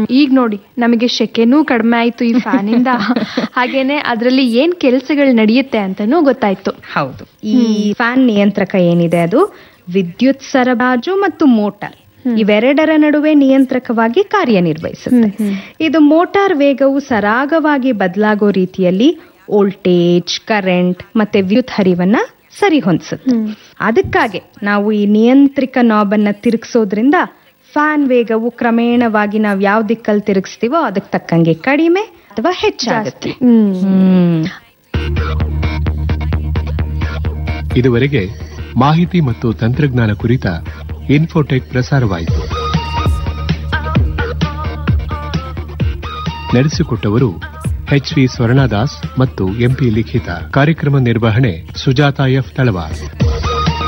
ಈಗ ನೋಡಿ ನಮಗೆ ಶೆಕೆನೂ ಕಡಿಮೆ ಆಯ್ತು ಈ ಫ್ಯಾನ್ ಇಂದ ಹಾಗೇನೆ ಅದರಲ್ಲಿ ಏನ್ ಕೆಲ್ಸಗಳು ನಡೆಯುತ್ತೆ ಅಂತಾನೂ ಗೊತ್ತಾಯ್ತು ಹೌದು ಈ ಫ್ಯಾನ್ ನಿಯಂತ್ರಕ ಏನಿದೆ ಅದು ವಿದ್ಯುತ್ ಸರಬರಾಜು ಮತ್ತು ಮೋಟಾರ್ ಇವೆರಡರ ನಡುವೆ ನಿಯಂತ್ರಕವಾಗಿ ಕಾರ್ಯನಿರ್ವಹಿಸುತ್ತೆ ಇದು ಮೋಟಾರ್ ವೇಗವು ಸರಾಗವಾಗಿ ಬದಲಾಗೋ ರೀತಿಯಲ್ಲಿ ವೋಲ್ಟೇಜ್ ಕರೆಂಟ್ ಮತ್ತೆ ವಿದ್ಯುತ್ ಹರಿವನ್ನ ಸರಿ ಹೊಂದಿಸುತ್ತೆ ಅದಕ್ಕಾಗಿ ನಾವು ಈ ನಿಯಂತ್ರಿಕ ನಾಬನ್ನ ತಿರುಗಿಸೋದ್ರಿಂದ ಫ್ಯಾನ್ ವೇಗವು ಕ್ರಮೇಣವಾಗಿ ನಾವು ಯಾವ ದಿಕ್ಕಲ್ಲಿ ತಿರುಗಿಸ್ತೀವೋ ಅದಕ್ಕೆ ತಕ್ಕಂಗೆ ಕಡಿಮೆ ಅಥವಾ ಹೆಚ್ಚಾಗುತ್ತೆ ಹ್ಮ್ ಇದುವರೆಗೆ ಮಾಹಿತಿ ಮತ್ತು ತಂತ್ರಜ್ಞಾನ ಕುರಿತ ಇನ್ಫೋಟೆಕ್ ಪ್ರಸಾರವಾಯಿತು ನಡೆಸಿಕೊಟ್ಟವರು ಎಚ್ ವಿ ಸ್ವರ್ಣದಾಸ್ ಮತ್ತು ಎಂಪಿ ಲಿಖಿತ ಕಾರ್ಯಕ್ರಮ ನಿರ್ವಹಣೆ ಸುಜಾತ ಎಫ್ ತಳವಾರ್